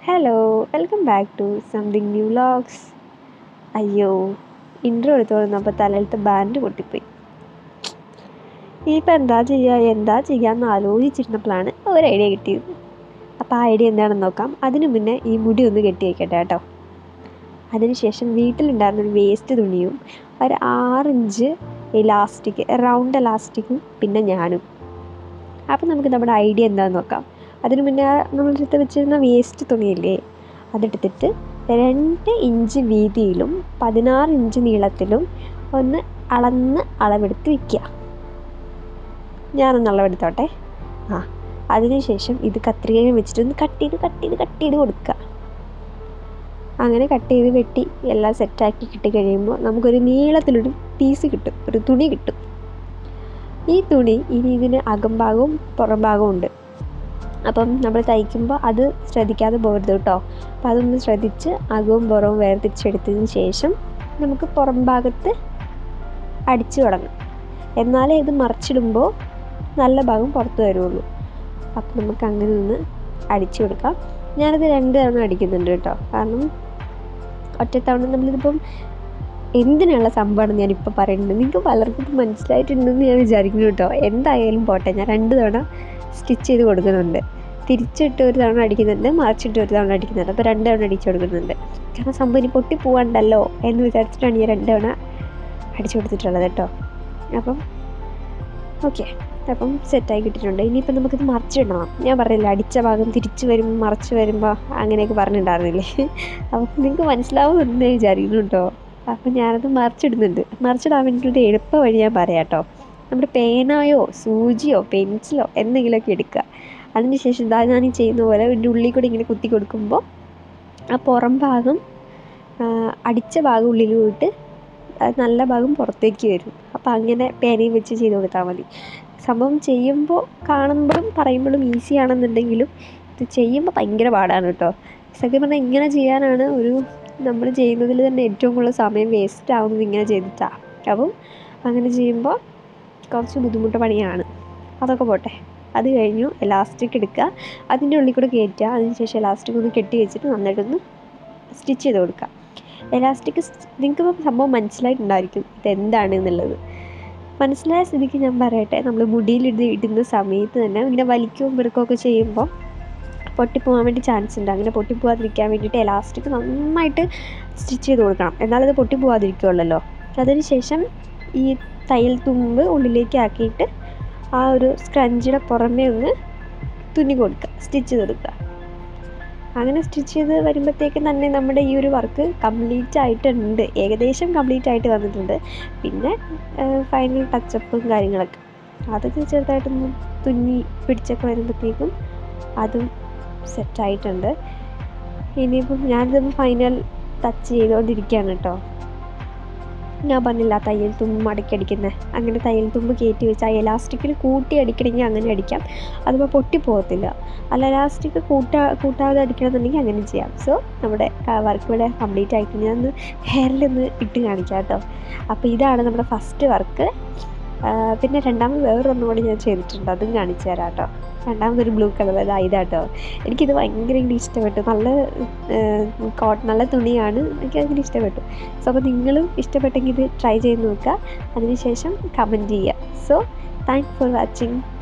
hello welcome back to something new vlogs അയ്യോ intro എടുത്ത് വന്നപ്പോൾ തലയിലത്തെ ബാൻഡ് പൊട്ടിപ്പോയി ഇനിയിപ്പോൾ എന്താ ചെയ്യുക എന്താ ചെയ്യാമെന്ന് ആലോചിച്ചിരുന്നപ്പോഴാണ് ഒരു ഐഡിയ കിട്ടിയത് അപ്പോൾ ആ ഐഡിയ എന്താണെന്ന് നോക്കാം അതിന് മുന്നേ ഈ മുടി ഒന്ന് കെട്ടി വയ്ക്കട്ടെ കേട്ടോ അതിനുശേഷം വീട്ടിലുണ്ടായിരുന്നൊരു വേസ്റ്റ് തുണിയും ഒരു ആറിഞ്ച് ഇലാസ്റ്റിക് റൗണ്ട് ഇലാസ്റ്റിക്കും പിന്നെ ഞാനും അപ്പോൾ നമുക്ക് നമ്മുടെ ഐഡിയ എന്താണെന്ന് നോക്കാം അതിന് മുന്നേ നമ്മളെടുത്ത് വെച്ചിരുന്ന വേസ്റ്റ് തുണിയില്ലേ അതെടുത്തിട്ട് രണ്ട് ഇഞ്ച് വീതിയിലും പതിനാറ് ഇഞ്ച് നീളത്തിലും ഒന്ന് അളന്ന് അളവെടുത്ത് വയ്ക്കുക ഞാനൊന്ന് അളവെടുത്തോട്ടെ ആ അതിനുശേഷം ഇത് കത്രികയിൽ വെച്ചിട്ട് ഒന്ന് കട്ട് ചെയ്ത് കട്ട് ചെയ്ത് കട്ട് ചെയ്ത് കൊടുക്കുക അങ്ങനെ കട്ട് ചെയ്ത് വെട്ടി എല്ലാം സെറ്റാക്കി കിട്ടി കഴിയുമ്പോൾ നമുക്കൊരു നീളത്തിലൊരു പീസ് കിട്ടും ഒരു തുണി കിട്ടും ഈ തുണി ഇനി ഇതിന് അകംഭാഗവും പുറം ഭാഗവും ഉണ്ട് അപ്പം നമ്മൾ തയ്ക്കുമ്പോൾ അത് ശ്രദ്ധിക്കാതെ പോകരുത് കേട്ടോ അപ്പോൾ അതൊന്ന് ശ്രദ്ധിച്ച് അകവും പുറവും വേർതിരിച്ചെടുത്തതിന് ശേഷം നമുക്ക് പുറം ഭാഗത്ത് അടിച്ചു തുടങ്ങാം എന്നാലേ ഇത് മറിച്ചിടുമ്പോൾ നല്ല ഭാഗം പുറത്ത് വരുള്ളൂ അപ്പം നമുക്ക് അങ്ങനെ ഒന്ന് അടിച്ചു കൊടുക്കാം ഞാനത് രണ്ട് തവണ അടിക്കുന്നുണ്ട് കേട്ടോ കാരണം ഒറ്റത്തവണ നമ്മളിതിപ്പം എന്തിനുള്ള സംഭവമാണ് ഞാനിപ്പോൾ പറയുന്നത് നിങ്ങൾക്ക് പലർക്കും ഇത് മനസ്സിലായിട്ടുണ്ടെന്ന് ഞാൻ വിചാരിക്കുന്നു കേട്ടോ എന്തായാലും പോട്ടെ ഞാൻ രണ്ട് തവണ സ്റ്റിച്ച് ചെയ്ത് കൊടുക്കുന്നുണ്ട് തിരിച്ചിട്ട് ഒരു തവണ അടിക്കുന്നുണ്ട് മറിച്ചിട്ട് ഒരു തവണ അടിക്കുന്നുണ്ട് അപ്പോൾ രണ്ട് തവണ അടിച്ചു കൊടുക്കുന്നുണ്ട് കാരണം സംഭവം ഇനി പൊട്ടി പോകണ്ടല്ലോ എന്ന് വിചാരിച്ചിട്ടാണ് ഞാൻ രണ്ട് തവണ അടിച്ചു കൊടുത്തിട്ടുള്ളത് കേട്ടോ അപ്പം ഓക്കെ അപ്പം സെറ്റായി കിട്ടിയിട്ടുണ്ട് ഇനിയിപ്പോൾ നമുക്കിത് മറിച്ചിടണം ഞാൻ പറഞ്ഞില്ല അടിച്ച ഭാഗം തിരിച്ച് വരുമ്പോൾ മറിച്ച് വരുമ്പോൾ അങ്ങനെയൊക്കെ പറഞ്ഞിട്ടുണ്ടായിരുന്നില്ലേ അപ്പം നിങ്ങൾക്ക് മനസ്സിലാവുമെന്ന് ഞാൻ വിചാരിക്കുന്നു കേട്ടോ അപ്പം ഞാനത് മറിച്ചിടുന്നുണ്ട് മറിച്ചിടാൻ വേണ്ടിയിട്ട് എളുപ്പ വഴി ഞാൻ പറയാം കേട്ടോ നമ്മുടെ പേനയോ സൂചിയോ പെൻസിലോ എന്തെങ്കിലുമൊക്കെ എടുക്കുക അതിനുശേഷം ഇതാ ഞാൻ ഈ ചെയ്യുന്ന പോലെ ഇതിൻ്റെ ഉള്ളിൽ കൂടി ഇങ്ങനെ കുത്തി കൊടുക്കുമ്പോൾ ആ പുറം ഭാഗം അടിച്ച ഭാഗം ഉള്ളിൽ പോയിട്ട് നല്ല ഭാഗം പുറത്തേക്ക് വരും അപ്പോൾ അങ്ങനെ പേനയും വെച്ച് ചെയ്ത് കൊടുത്താൽ മതി സംഭവം ചെയ്യുമ്പോൾ കാണുമ്പോഴും പറയുമ്പോഴും ഈസി ആണെന്നുണ്ടെങ്കിലും ഇത് ചെയ്യുമ്പോൾ ഭയങ്കര പാടാണ് കേട്ടോ സത്യം പറഞ്ഞാൽ ഇങ്ങനെ ചെയ്യാനാണ് ഒരു നമ്മൾ ചെയ്യുന്നതിൽ തന്നെ ഏറ്റവും കൂടുതൽ സമയം വേസ്റ്റ് ആവുന്നത് ഇങ്ങനെ ചെയ്തിട്ടാണ് അപ്പം അങ്ങനെ ചെയ്യുമ്പോൾ കുറച്ച് ബുദ്ധിമുട്ട് പണിയാണ് അതൊക്കെ പോട്ടെ അത് കഴിഞ്ഞു എലാസ്റ്റിക് എടുക്കുക അതിൻ്റെ ഉള്ളിൽ കൂടെ കയറ്റുക അതിനുശേഷം എലാസ്റ്റിക് ഒന്ന് കെട്ടി വെച്ചിട്ട് നന്നായിട്ടൊന്ന് സ്റ്റിച്ച് ചെയ്ത് കൊടുക്കുക എലാസ്റ്റിക് നിങ്ങൾക്ക് സംഭവം മനസ്സിലായിട്ടുണ്ടായിരിക്കും ഇതെന്താണ് എന്നുള്ളത് മനസ്സിലായ സ്ഥിതിക്ക് ഞാൻ പറയട്ടെ നമ്മൾ മുടിയിലിട്ട് ഇടുന്ന സമയത്ത് തന്നെ ഇങ്ങനെ വലിക്കുകയും പിടുക്കുകയൊക്കെ ചെയ്യുമ്പോൾ പൊട്ടിപ്പോകാൻ വേണ്ടി ചാൻസ് ഉണ്ട് അങ്ങനെ പൊട്ടിപ്പോകാതിരിക്കാൻ വേണ്ടിയിട്ട് എലാസ്റ്റിക് നന്നായിട്ട് സ്റ്റിച്ച് ചെയ്ത് കൊടുക്കണം എന്നാലത് പൊട്ടിപ്പോകാതിരിക്കുള്ളല്ലോ അതിനുശേഷം ഈ തയ്യൽ തുമ്പ് ഉള്ളിലേക്ക് ആക്കിയിട്ട് ആ ഒരു സ്ക്രഞ്ചിയുടെ പുറമേ ഒന്ന് തുന്നി കൊടുക്കുക സ്റ്റിച്ച് ചെയ്ത് കൊടുക്കുക അങ്ങനെ സ്റ്റിച്ച് ചെയ്ത് വരുമ്പോഴത്തേക്കും തന്നെ നമ്മുടെ ഈ ഒരു വർക്ക് കംപ്ലീറ്റ് ആയിട്ടുണ്ട് ഏകദേശം കംപ്ലീറ്റ് ആയിട്ട് വന്നിട്ടുണ്ട് പിന്നെ ഫൈനൽ ടച്ചപ്പും കാര്യങ്ങളൊക്കെ അതൊക്കെ ചെറുതായിട്ടൊന്ന് തുന്നി പിടിച്ചൊക്കെ വരുമ്പോഴത്തേക്കും അതും സെറ്റായിട്ടുണ്ട് ഇനിയിപ്പം ഞാനിതിപ്പോൾ ഫൈനൽ ടച്ച് ചെയ്തുകൊണ്ടിരിക്കുകയാണ് കേട്ടോ ഞാൻ പറഞ്ഞില്ല തയ്യൽ തുമ്പ് മടക്കി അടിക്കുന്നത് അങ്ങനെ തയ്യൽ തുമ്പ് കയറ്റി വെച്ച് ആ എലാസ്റ്റിക്കിൽ കൂട്ടി അടിക്കണമെങ്കിൽ അങ്ങനെ അടിക്കാം അതിപ്പോൾ പൊട്ടിപ്പോകത്തില്ല അല്ല എലാസ്റ്റിക് കൂട്ടാ കൂട്ടാതെ അടിക്കണമെന്നുണ്ടെങ്കിൽ അങ്ങനെ ചെയ്യാം സോ നമ്മുടെ വർക്ക് ഇവിടെ കംപ്ലീറ്റ് ആയിട്ട് ഞാൻ ഒന്ന് ഹെയറിലൊന്ന് ഇട്ട് കാണിക്കാം കേട്ടോ അപ്പോൾ ഇതാണ് നമ്മുടെ ഫസ്റ്റ് വർക്ക് പിന്നെ രണ്ടാമത് വേറൊന്നും കൂടി ഞാൻ ചെയ്തിട്ടുണ്ട് അതും കാണിച്ചു തരാം കേട്ടോ രണ്ടാമതൊരു ബ്ലൂ കളർ അതാ ഇതാട്ടോ എനിക്കിത് ഭയങ്കര ഇഷ്ടപ്പെട്ടു നല്ല കോട്ട് നല്ല തുണിയാണ് എനിക്ക് ഭയങ്കര ഇഷ്ടപ്പെട്ടു സോ അപ്പോൾ നിങ്ങളും ഇഷ്ടപ്പെട്ടെങ്കിൽ ഇത് ട്രൈ ചെയ്ത് നോക്കുക അതിനുശേഷം കമൻറ്റ് ചെയ്യുക സോ താങ്ക്സ് ഫോർ വാച്ചിങ്